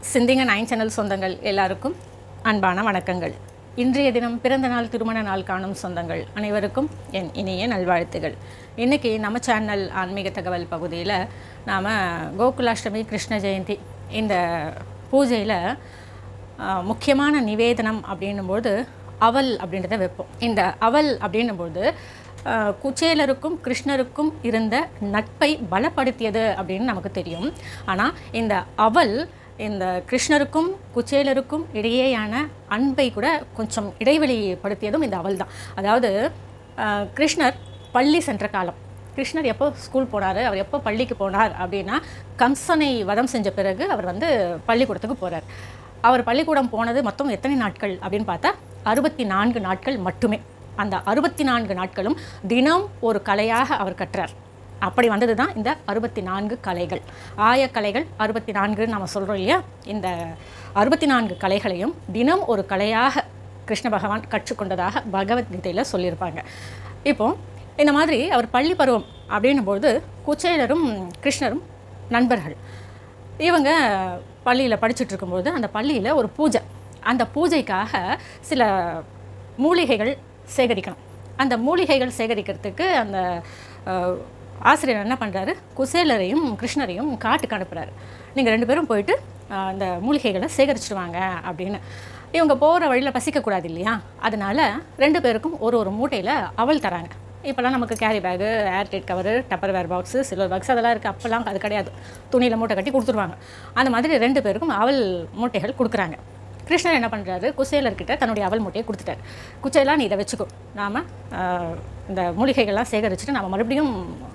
சிந்திங்க nine channel சொந்தங்கள் எல்லாருக்கும் அன்பான வணக்கங்கள் இன்றைய தினம் பிறந்த நாள் திருமண நாள் காணும் சொந்தங்கள் அனைவருக்கும் என் இனிய நல்வாழ்த்துகள் இன்றைக்கி நம்ம சேனல் ஆன்மீக தகவல் பகுதியில் நாம் கோகுலாஷ்டமி கிருஷ்ண ஜெயந்தி இந்த பூஜையில் முக்கியமான நிவேதனம் அப்படின்னும்போது அவல் அப்படின்றத வைப்போம் இந்த அவல் அப்படின்னும்போது ஆஹ், குச்சேலருக்கும் கிருஷ்ணருக்கும் இருந்த நட்பை பலப்படுத்தியது அப்படின்னு நமக்கு தெரியும் ஆனால் இந்த அவல் இந்த கிருஷ்ணருக்கும் குச்சேலருக்கும் இடையேயான அன்பை கூட கொஞ்சம் இடைவெளிப்படுத்தியதும் இந்த அவல் தான் அதாவது ஆஹ், கிருஷ்ணர் பள்ளி சென்ற காலம் கிருஷ்ணர் எப்போ ஸ்கூல் போனார் அவர் எப்போ பள்ளிக்கு போனார் அப்படின்னா கம்சனை வதம் செஞ்ச பிறகு அவர் வந்து பள்ளிக்கூடத்துக்கு போகிறார் அவர் பள்ளிக்கூடம் போனது மொத்தம் எத்தனை நாட்கள் அப்படின்னு பார்த்தா அறுபத்தி நான்கு நாட்கள் மட்டுமே அந்த அறுபத்தி நான்கு நாட்களும் தினம் ஒரு கலையாக அவர் கற்றார் அப்படி வந்தது தான் இந்த அறுபத்தி நான்கு கலைகள் ஆயக்கலைகள் அறுபத்தி நான்குன்னு நம்ம சொல்கிறோம் இல்லையா இந்த அறுபத்தி நான்கு கலைகளையும் தினம் ஒரு கலையாக கிருஷ்ண பகவான் கற்றுக்கொண்டதாக பகவத்கீதையில் சொல்லியிருப்பாங்க இப்போ இந்த மாதிரி அவர் பள்ளி பருவம் அப்படின்னும்போது குச்சேலரும் கிருஷ்ணரும் நண்பர்கள் இவங்க பள்ளியில் படிச்சுட்டு இருக்கும்போது அந்த பள்ளியில் ஒரு பூஜை அந்த பூஜைக்காக சில மூலிகைகள் சேகரிக்கணும் அந்த மூலிகைகள் சேகரிக்கிறதுக்கு அந்த அஹ், ஆசிரியர் என்ன பண்ணுறாரு குசேலரையும் கிருஷ்ணரையும் காட்டுக்கு அனுப்புகிறாரு நீங்கள் ரெண்டு பேரும் போயிட்டு அஹ், அந்த மூலிகைகளை சேகரிச்சுட்டு வாங்க அப்படின்னு இவங்க போகிற வழியில் பசிக்கக்கூடாது இல்லையா அதனால ரெண்டு பேருக்கும் ஒரு ஒரு மூட்டையில் அவல் தராங்க இப்போல்லாம் நமக்கு carry bag airtight cover tupperware box silver box அதெல்லாம் இருக்குது அப்போல்லாம் அது கிடையாது துணியில் மூட்டை கட்டி கொடுத்துருவாங்க அந்த மாதிரி ரெண்டு பேருக்கும் அவல் மூட்டைகள் கொடுக்குறாங்க கிருஷ்ணர் என்ன பண்ணுறாரு குசேலர்கிட்ட தன்னுடைய அவல் மூட்டையை கொடுத்துட்டாரு குச்சேலா நீ இதை வச்சுக்கோ நாம் இந்த மூலிகைகள்லாம் சேகரிச்சுட்டு நம்ம மறுபடியும்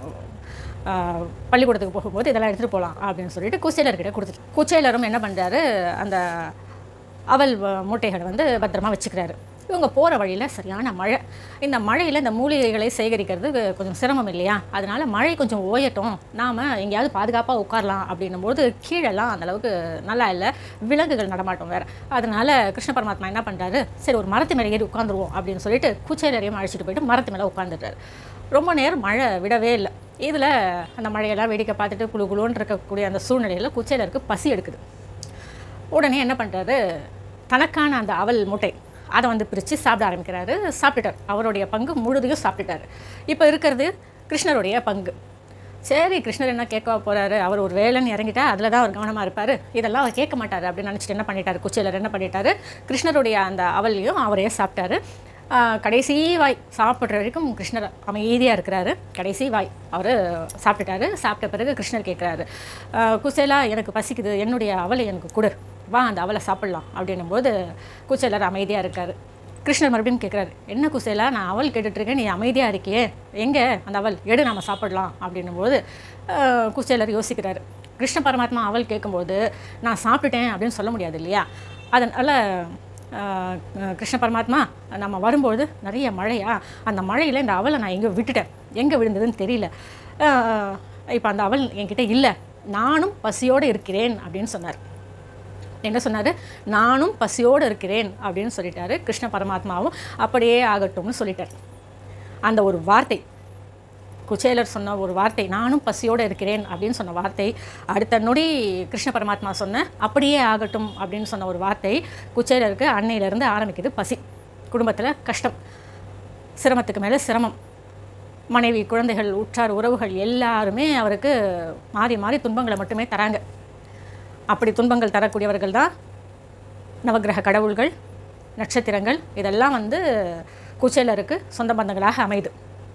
ஆஹ், பள்ளிக்கூடத்துக்கு போகும்போது இதெல்லாம் எடுத்துகிட்டு போகலாம் அப்படின்னு சொல்லிட்டு குச்சேலர்கிட்ட கொடுத்துட்டு குச்சேலரும் என்ன பண்ணுறாரு அந்த அவல் வ- மூட்டைகளை வந்து பத்திரமா வச்சுக்கிறாரு இவங்க போகிற வழியில் சரியான மழை இந்த மழையில் இந்த மூலிகைகளை சேகரிக்கிறது கொஞ்சம் சிரமம் இல்லையா அதனால் மழை கொஞ்சம் ஓயட்டும் நாம் எங்கேயாவது பாதுகாப்பாக உட்காரலாம் அப்படின்னும்போது கீழெல்லாம் அந்தளவுக்கு நல்லா இல்லை விலங்குகள் நடமாட்டம் வேறு அதனால் கிருஷ்ண பரமாத்மா என்ன பண்ணுறாரு சரி ஒரு மரத்து மேலே ஏறி உட்காந்துருவோம் அப்படின்னு சொல்லிட்டு குச்சேலரையும் அழைச்சிட்டு போயிட்டு மரத்து மேலே உட்காந்துட்டாரு ரொம்ப நேரம் மழை விடவே இல்லை இதில் அந்த மழையெல்லாம் வேடிக்கை பார்த்துட்டு குழு குழுன்னு இருக்கக்கூடிய அந்த சூழ்நிலையில் குச்சேலருக்கு பசி எடுக்குது உடனே என்ன பண்ணுறாரு தனக்கான அந்த அவல் மூட்டை அதை வந்து பிரித்து சாப்பிட ஆரம்பிக்கிறாரு சாப்பிட்டுட்டார் அவருடைய பங்கு முழுதையும் சாப்பிட்டுட்டாரு இப்போ இருக்கிறது கிருஷ்ணருடைய பங்கு சரி கிருஷ்ணர் என்ன கேட்க போகிறாரு அவர் ஒரு வேலைன்னு இறங்கிட்டா அதில் தான் அவர் கவனமாக இருப்பார் இதெல்லாம் அவர் கேட்க மாட்டார் அப்படின்னு நினச்சிட்டு என்ன பண்ணிட்டாரு குச்சேலர் என்ன பண்ணிட்டாரு கிருஷ்ணருடைய அந்த அவலையும் அவரே சாப்பிட்டாரு ஆஹ் கடைசி வாய் சாப்பிட்ற வரைக்கும் கிருஷ்ணர் அமைதியாக இருக்கிறாரு கடைசி வாய் அவர் சாப்பிட்டுட்டாரு சாப்பிட்ட பிறகு கிருஷ்ணர் கேட்குறாரு குசேலா எனக்கு பசிக்குது என்னுடைய அவலை எனக்கு கொடு வா அந்த அவலை சாப்பிட்லாம் அப்படின்னும் போது குச்சேலர் அமைதியாக இருக்கார் கிருஷ்ணர் மறுபடியும் கேட்குறாரு என்ன குசேலா நான் அவல் கேட்டுட்ருக்கேன் நீ அமைதியாக இருக்கியே எங்கே அந்த அவல் எடு நம்ம சாப்பிடலாம் அப்படின்னும் போது ஆஹ் குசேலர் யோசிக்கிறாரு கிருஷ்ண பரமாத்மா அவல் கேட்கும்போது நான் சாப்பிட்டுட்டேன் அப்படின்னு சொல்ல முடியாது இல்லையா அதனால் ஆஹ் கிருஷ்ண பரமாத்மா நம்ம வரும்போது நிறைய மழையா அந்த மழையில் இந்த அவலை நான் எங்கே விட்டுட்டேன் எங்கே விழுந்ததுன்னு தெரியல இப்போ அந்த அவல் என்கிட்ட இல்லை நானும் பசியோடு இருக்கிறேன் அப்படின்னு சொன்னார் என்ன சொன்னார் நானும் பசியோடு இருக்கிறேன் அப்படின்னு சொல்லிட்டாரு கிருஷ்ண பரமாத்மாவும் அப்படியே ஆகட்டும்னு சொல்லிட்டார் அந்த ஒரு வார்த்தை குச்சேலர் சொன்ன ஒரு வார்த்தை நானும் பசியோடு இருக்கிறேன் அப்படின்னு சொன்ன வார்த்தை அடுத்த நொடி கிருஷ்ண பரமாத்மா சொன்ன அப்படியே ஆகட்டும் அப்படின்னு சொன்ன ஒரு வார்த்தை குச்சேலருக்கு அன்னையிலேருந்து ஆரம்பிக்குது பசி குடும்பத்தில் கஷ்டம் சிரமத்துக்கு மேலே சிரமம் மனைவி குழந்தைகள் உற்றார் உறவுகள் எல்லாருமே அவருக்கு மாறி மாறி துன்பங்களை மட்டுமே தராங்க அப்படி துன்பங்கள் தரக்கூடியவர்கள் தான் நவக்கிரக கடவுள்கள் நட்சத்திரங்கள் இதெல்லாம் வந்து குச்சேலருக்கு சொந்த பந்தங்களாக அமையுது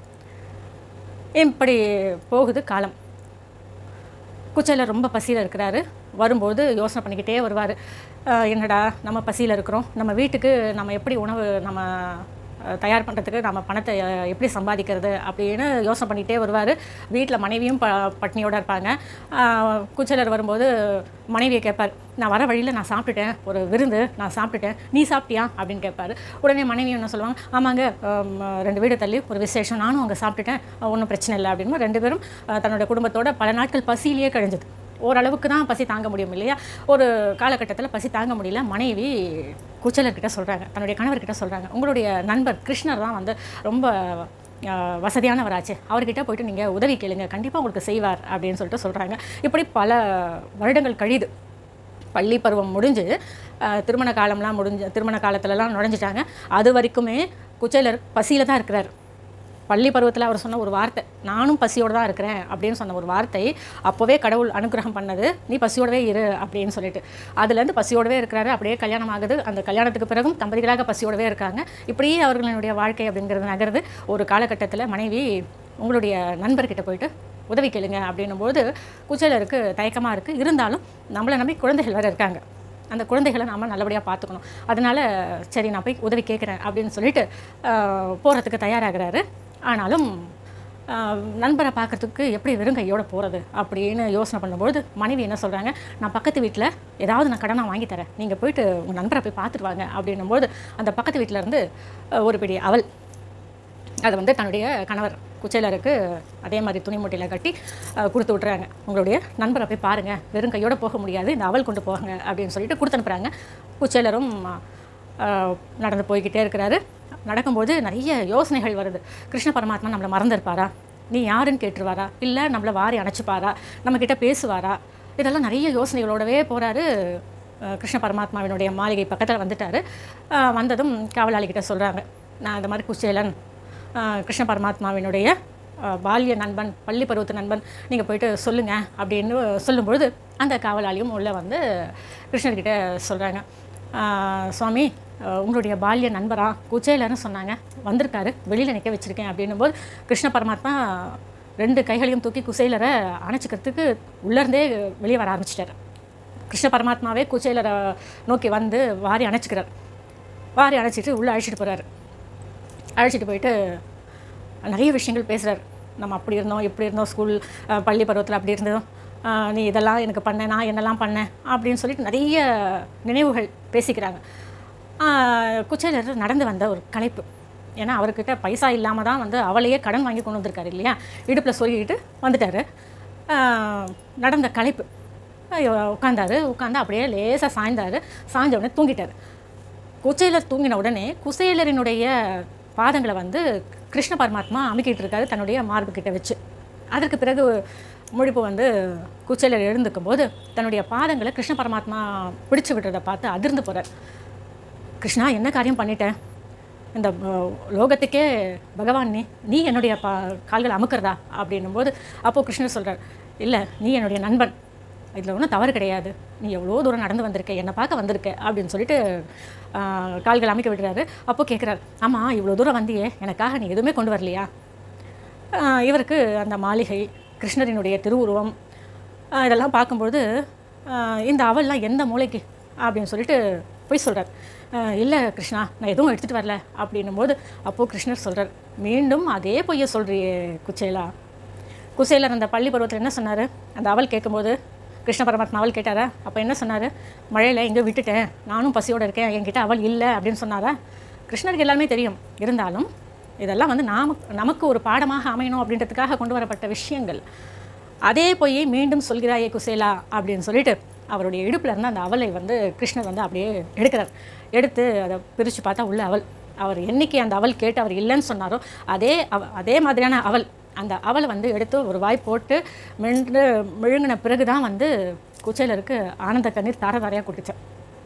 இப்படி போகுது காலம் குச்சேலர் ரொம்ப பசியில் இருக்கிறாரு வரும்போது யோசனை பண்ணிக்கிட்டே வருவார் என்னடா நம்ம பசியில் இருக்கிறோம் நம்ம வீட்டுக்கு நம்ம எப்படி உணவு நம்ம அஹ், தயார் பண்ணுறதுக்கு நம்ம பணத்தை அஹ், எப்படி சம்பாதிக்கிறது அப்படின்னு யோசனை பண்ணிகிட்டே வருவார் வீட்டில் மனைவியும் ப பட்னியோடு இருப்பாங்க அஹ், குச்சேலர் வரும்போது மனைவியை கேட்பார் நான் வர வழியில் நான் சாப்பிட்டுட்டேன் ஒரு விருந்து நான் சாப்பிட்டுட்டேன் நீ சாப்பிட்டியா அப்படின்னு கேட்பாரு உடனே மனைவி என்ன சொல்லுவாங்க ஆமாங்க ஹம், ரெண்டு வீடு தள்ளி ஒரு விசேஷம் நானும் அங்கே சாப்பிட்டுட்டேன் ஒன்றும் பிரச்சனை இல்லை அப்படின்னு ரெண்டு பேரும் அஹ், தன்னோட குடும்பத்தோட பல நாட்கள் பசியிலேயே கழிஞ்சது ஓரளவுக்கு தான் பசி தாங்க முடியும் இல்லையா ஒரு காலகட்டத்தில் பசி தாங்க முடியல மனைவி குச்சலர்கிட்ட சொல்கிறாங்க தன்னுடைய கணவர்கிட்ட சொல்கிறாங்க உங்களுடைய நண்பர் கிருஷ்ணர் தான் வந்து ரொம்ப ஆஹ், வசதியானவராச்சு அவர்கிட்ட போயிட்டு நீங்கள் உதவி கேளுங்க கண்டிப்பாக உங்களுக்கு செய்வார் அப்படின்னு சொல்லிட்டு சொல்கிறாங்க இப்படி பல வருடங்கள் கழியுது பள்ளி பருவம் முடிஞ்சு அஹ், திருமண காலம்லாம் முடிஞ்சு திருமண காலத்துலலாம் நுழைஞ்சிட்டாங்க அது வரைக்குமே குச்சேலர் பசியில் தான் இருக்கிறார் பள்ளி பருவத்தில் அவர் சொன்ன ஒரு வார்த்தை நானும் பசியோடு தான் இருக்கிறேன் அப்படின்னு சொன்ன ஒரு வார்த்தை அப்போவே கடவுள் அனுகிரகம் பண்ணது நீ பசியோடவே இரு அப்படின்னு சொல்லிட்டு அதுலேருந்து பசியோடவே இருக்கிறாரு அப்படியே கல்யாணம் ஆகுது அந்த கல்யாணத்துக்கு பிறகும் தம்பதிகளாக பசியோடவே இருக்காங்க இப்படியே அவர்களுடைய வாழ்க்கை அப்படிங்கிறது நகருது ஒரு காலகட்டத்தில் மனைவி உங்களுடைய நண்பர்கிட்ட போயிட்டு உதவி கேளுங்க அப்படின்னும்போது குச்சேலருக்கு தயக்கமாக இருக்குது இருந்தாலும் நம்மளை நம்பி குழந்தைகள் வேறு இருக்காங்க அந்த குழந்தைகளை நாம் நல்லபடியாக பார்த்துக்கணும் அதனால் சரி நான் போய் உதவி கேட்குறேன் அப்படின்னு சொல்லிட்டு போகிறதுக்கு தயாராகிறாரு ஆனாலும் ஆஹ், நண்பரை பார்க்கறதுக்கு எப்படி வெறும் கையோட போகிறது அப்படின்னு யோசனை பண்ணும்போது மனைவி என்ன சொல்கிறாங்க நான் பக்கத்து வீட்டில் ஏதாவது நான் கடனாக வாங்கி தரேன் நீங்கள் போயிட்டு உங்கள் நண்பரை போய் பார்த்துட்டு வாங்க அப்படின்னும்போது அந்த பக்கத்து வீட்டில் இருந்து ஆஹ், ஒரு பிடி அவல் அதை வந்து தன்னுடைய கணவர் குச்சேலருக்கு அதே மாதிரி துணி மூட்டையில் கட்டி அஹ், கொடுத்து விட்றாங்க உங்களுடைய நண்பரை போய் பாருங்கள் வெறும் கையோட போக முடியாது இந்த அவல் கொண்டு போங்க அப்படின்னு சொல்லிட்டு கொடுத்து அனுப்புகிறாங்க குச்சேலரும் அஹ், நடந்து போய்கிட்டே இருக்கிறாரு நடக்கும்போது நிறைய யோசனைகள் வருது கிருஷ்ண பரமாத்மா நம்மளை மறந்துருப்பாரா நீ யாருன்னு கேட்டுருவாரா இல்லை நம்மளை வாரி அணைச்சிப்பாரா நம்மக்கிட்ட பேசுவாரா இதெல்லாம் நிறைய யோசனைகளோடவே போகிறாரு கிருஷ்ண பரமாத்மாவினுடைய மாளிகை பக்கத்தில் வந்துட்டார் வந்ததும் காவலாளிகிட்ட சொல்கிறாங்க நான் இந்த மாதிரி குச்சேலன் ஆஹ் கிருஷ்ண பரமாத்மாவினுடைய ஆஹ் பால்ய நண்பன் பள்ளி பருவத்து நண்பன் நீங்கள் போயிட்டு சொல்லுங்கள் அப்படின்னு சொல்லும்பொழுது அந்த காவலாளியும் உள்ளே வந்து கிருஷ்ணர்கிட்ட சொல்கிறாங்க சுவாமி ஆஹ் உங்களுடைய பால்ய நண்பரா குச்சேலன்னு சொன்னாங்க வந்திருக்காரு வெளியில் நிற்க வச்சுருக்கேன் அப்படின்னும்போது கிருஷ்ண பரமாத்மா ரெண்டு கைகளையும் தூக்கி குசேலரை அணைச்சிக்கிறதுக்கு உள்ளேருந்தே வெளியே வர ஆரம்பிச்சிட்டாரு கிருஷ்ண பரமாத்மாவே குச்சேலரை நோக்கி வந்து வாரி அணைச்சிக்கிறார் வாரி அணைச்சிட்டு உள்ளே அழைச்சிட்டு போகிறாரு அழைச்சிட்டு போயிட்டு நிறைய விஷயங்கள் பேசுகிறார் நம்ம அப்படி இருந்தோம் இப்படி இருந்தோம் ஸ்கூல் அஹ், பள்ளி பருவத்தில் அப்படி இருந்தோம் அஹ், நீ இதெல்லாம் எனக்கு பண்ண நான் என்னெல்லாம் பண்ணேன் அப்படின்னு சொல்லிட்டு நிறைய நினைவுகள் பேசிக்கிறாங்க அஹ், குச்சேலர் நடந்து வந்த ஒரு களைப்பு ஏன்னா அவர்கிட்ட பைசா இல்லாமல் தான் வந்து அவளையே கடன் வாங்கி கொண்டு வந்திருக்காரு இல்லையா இடுப்பில் சொருகிட்டு வந்துட்டார் நடந்த களைப்பு உட்காந்தாரு உட்காந்து அப்படியே லேசாக சாய்ந்தாரு சாய்ஞ்ச உடனே தூங்கிட்டார் குச்சேலர் தூங்கின உடனே குசேலரினுடைய பாதங்களை வந்து கிருஷ்ண பரமாத்மா அமுக்கிட்டு இருக்காரு தன்னுடைய மார்பு கிட்ட வச்சு அதற்கு பிறகு முழிப்பு வந்து குச்சேலர் எழுந்துக்கும் போது தன்னுடைய பாதங்களை கிருஷ்ண பரமாத்மா பிடிச்சு விடுறதை பார்த்து அதிர்ந்து போகிறார் கிருஷ்ணா என்ன காரியம் பண்ணிட்டேன் இந்த அஹ், லோகத்துக்கே பகவான் நீ நீ என்னுடைய பா கால்களை அமுக்கிறதா அப்படின்னும் போது அப்போது கிருஷ்ணர் சொல்கிறார் இல்லை நீ என்னுடைய நண்பன் இதில் ஒன்றும் தவறு கிடையாது நீ எவ்வளோ தூரம் நடந்து வந்திருக்க என்னை பார்க்க வந்திருக்க அப்படின்னு சொல்லிட்டு ஆஹ், கால்கள் அமைக்க விடுறாரு அப்போ கேட்குறாரு ஆமாம் இவ்வளோ தூரம் வந்தியே எனக்காக நீ எதுவுமே கொண்டு வரலையா ஆஹ், இவருக்கு அந்த மாளிகை கிருஷ்ணரினுடைய திருவுருவம் ஆஹ், இதெல்லாம் பார்க்கும்பொழுது ஆஹ், இந்த அவல்லாம் எந்த மூளைக்கு அப்படின்னு சொல்லிட்டு போய் சொல்கிறார் இல்லை கிருஷ்ணா நான் எதுவும் எடுத்துகிட்டு வரல அப்படின்னும் போது அப்போது கிருஷ்ணர் சொல்கிறார் மீண்டும் அதே பொய்யை சொல்கிறியே குச்சேலா குசேலர் அந்த பள்ளி பருவத்தில் என்ன சொன்னார் அந்த அவள் கேட்கும்போது கிருஷ்ண பரமாத்மா அவள் கேட்டாரா அப்போ என்ன சொன்னார் மழையில் எங்கேயோ விட்டுட்டேன் நானும் பசியோடு இருக்கேன் என்கிட்ட அவள் இல்லை அப்படின்னு சொன்னாரா கிருஷ்ணருக்கு எல்லாமே தெரியும் இருந்தாலும் இதெல்லாம் வந்து நாம நமக்கு ஒரு பாடமாக அமையணும் அப்படின்றதுக்காக கொண்டு வரப்பட்ட விஷயங்கள் அதே பொய்யை மீண்டும் சொல்கிறாயே குசேலா அப்படின்னு சொல்லிட்டு அவருடைய இடுப்பில் இருந்து அந்த அவலை வந்து கிருஷ்ணர் வந்து அப்படியே எடுக்கிறார் எடுத்து அதை பிரித்து பார்த்தா உள்ள அவல் அவர் என்னைக்கு அந்த அவல் கேட்டு அவர் இல்லைன்னு சொன்னாரோ அதே அவ அதே மாதிரியான அவல் அந்த அவலை வந்து எடுத்து ஒரு வாய் போட்டு மென்று விழுங்கின பிறகு தான் வந்து குச்சேலருக்கு ஆனந்த கண்ணீர் தார தாரையாக குடித்தேன்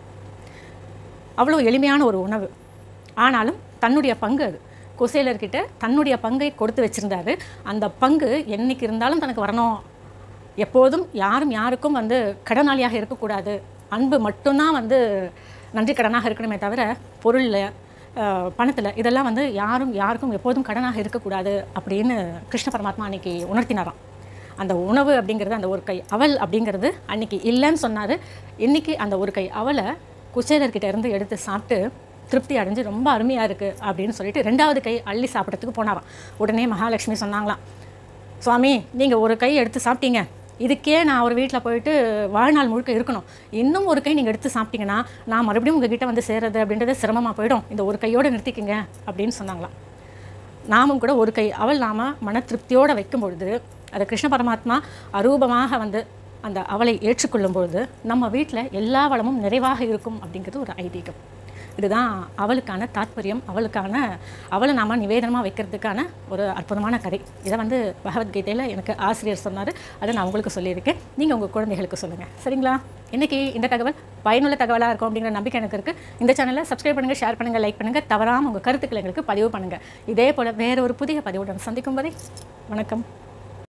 அவ்வளோ எளிமையான ஒரு உணவு ஆனாலும் தன்னுடைய பங்கு அது குசேலர்கிட்ட தன்னுடைய பங்கை கொடுத்து வச்சுருந்தாரு அந்த பங்கு என்னைக்கு இருந்தாலும் தனக்கு வரணும் எப்போதும் யாரும் யாருக்கும் வந்து கடனாளியாக இருக்கக்கூடாது அன்பு மட்டும்தான் வந்து நன்றி கடனாக இருக்கணுமே தவிர பொருளில் பணத்தில் இதெல்லாம் வந்து யாரும் யாருக்கும் எப்போதும் கடனாக இருக்கக்கூடாது அப்படின்னு கிருஷ்ண பரமாத்மா அன்னைக்கு உணர்த்தினாராம் அந்த உணவு அப்படிங்கிறது அந்த ஒரு கை அவல் அப்படிங்கிறது அன்னைக்கு இல்லைன்னு சொன்னார் இன்னைக்கு அந்த ஒரு கை அவலை குச்சேலர்கிட்ட இருந்து எடுத்து சாப்பிட்டு திருப்தி அடைஞ்சு ரொம்ப அருமையாக இருக்குது அப்படின்னு சொல்லிட்டு ரெண்டாவது கை அள்ளி சாப்பிட்றதுக்கு போனாராம் உடனே மகாலட்சுமி சொன்னாங்களாம் சுவாமி நீங்கள் ஒரு கை எடுத்து சாப்பிட்டீங்க இதுக்கே நான் ஒரு வீட்டில் போயிட்டு வாழ்நாள் முழுக்க இருக்கணும் இன்னும் ஒரு கை நீங்கள் எடுத்து சாப்பிட்டீங்கன்னா நான் மறுபடியும் உங்ககிட்ட வந்து சேர்றது அப்படின்றது சிரமமாக போயிடும் இந்த ஒரு கையோடு நிறுத்திக்கங்க அப்படின்னு சொன்னாங்களாம் நாமும் கூட ஒரு கை அவள் நாம மன திருப்தியோடு வைக்கும் பொழுது அதை கிருஷ்ண பரமாத்மா அரூபமாக வந்து அந்த அவளை ஏற்றுக்கொள்ளும் பொழுது நம்ம வீட்டில் எல்லா வளமும் நிறைவாக இருக்கும் அப்படிங்கிறது ஒரு ஐதீகம் இதுதான் அவளுக்கான தாத்பரியம் அவளுக்கான அவளை நாம நிவேதனமாக வைக்கிறதுக்கான ஒரு அற்புதமான கதை இதை வந்து பகவத்கீதையில் எனக்கு ஆசிரியர் சொன்னார் அதை நான் உங்களுக்கு சொல்லியிருக்கேன் நீங்கள் உங்கள் குழந்தைகளுக்கு சொல்லுங்கள் சரிங்களா இன்றைக்கி இந்த தகவல் பயனுள்ள தகவலாக இருக்கும் அப்படிங்கிற நம்பிக்கை எனக்கு இருக்குது இந்த சேனலை சப்ஸ்கிரைப் பண்ணுங்கள் ஷேர் பண்ணுங்கள் லைக் பண்ணுங்கள் தவறாமல் உங்கள் கருத்துக்களை எங்களுக்கு பதிவு பண்ணுங்கள் இதே போல் வேறு ஒரு புதிய பதிவுடன் சந்திக்கும் வரை வணக்கம்